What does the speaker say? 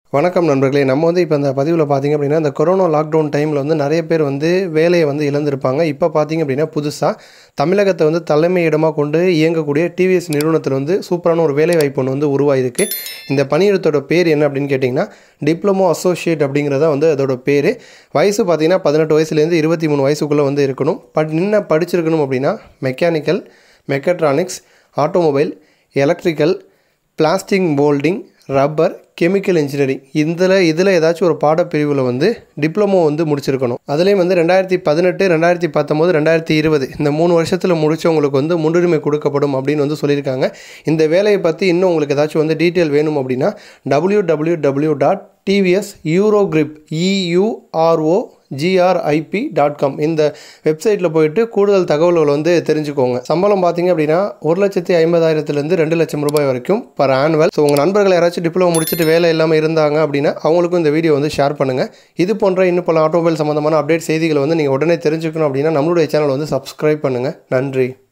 வணக்கம் நண்பர்களே நம்ம வந்து இப்போ இந்த பதிவில் பார்த்தீங்க அப்படின்னா இந்த கொரோனா லாக்டவுன் டைமில் வந்து நிறைய பேர் வந்து வேலையை வந்து இழந்திருப்பாங்க இப்போ பார்த்தீங்க அப்படின்னா புதுசாக தமிழகத்தை வந்து தலைமை இடமாக கொண்டு இயங்கக்கூடிய டிவிஎஸ் நிறுவனத்தில் வந்து சூப்பரான ஒரு வேலை வாய்ப்பு ஒன்று வந்து உருவாயிருக்கு இந்த பணியிடத்தோட பேர் என்ன அப்படின்னு கேட்டிங்கன்னா டிப்ளமோ அசோசியேட் அப்படிங்கிறத வந்து அதோட பேர் வயசு பார்த்தீங்கன்னா பதினெட்டு வயசுலேருந்து இருபத்தி மூணு வயசுக்குள்ளே வந்து இருக்கணும் பட் என்ன படிச்சிருக்கணும் அப்படின்னா mechanical mechatronics automobile electrical plastic moulding rubber chemical engineering இதில் இதில் ஏதாச்சும் ஒரு பாடப்பிரிவில் வந்து டிப்ளமோ வந்து முடிச்சிருக்கணும் அதுலேயும் வந்து ரெண்டாயிரத்தி பதினெட்டு ரெண்டாயிரத்தி பத்தொம்போது ரெண்டாயிரத்தி இருபது இந்த மூணு வருஷத்தில் முடித்தவங்களுக்கு வந்து முன்னுரிமை கொடுக்கப்படும் அப்படின்னு வந்து சொல்லியிருக்காங்க இந்த வேலையை பற்றி இன்னும் உங்களுக்கு ஏதாச்சும் வந்து டீட்டெயில் வேணும் அப்படின்னா W W W dot TVS euro grip E U R O G R I P dot com இந்த வெப்சைட்டில் போயிட்டு கூடுதல் தகவல்கள் வந்து தெரிஞ்சுக்கோங்க சம்பளம் பார்த்தீங்க அப்படின்னா ஒரு லட்சத்தி ஐம்பதாயிரத்துலேருந்து ரெண்டு லட்சம் ரூபாய் வரைக்கும் பர் ஆனுவல் ஸோ உங்கள் நண்பர்கள் யாராச்சும் டிப்ளமோ முடிச்சுட்டு வேலை இல்லாமல் இருந்தாங்க அப்படின்னா அவங்களுக்கும் இந்த வீடியோ வந்து ஷேர் பண்ணுங்கள் இது போன்ற இன்னும் பல ஆட்டோமொபைல் சம்மந்தமான அப்டேட் செய்திகளை வந்து நீங்கள் உடனே தெரிஞ்சுக்கணும் அப்படின்னா நம்மளுடைய சேனல் வந்து சப்ஸ்கிரைப் பண்ணுங்கள் நன்றி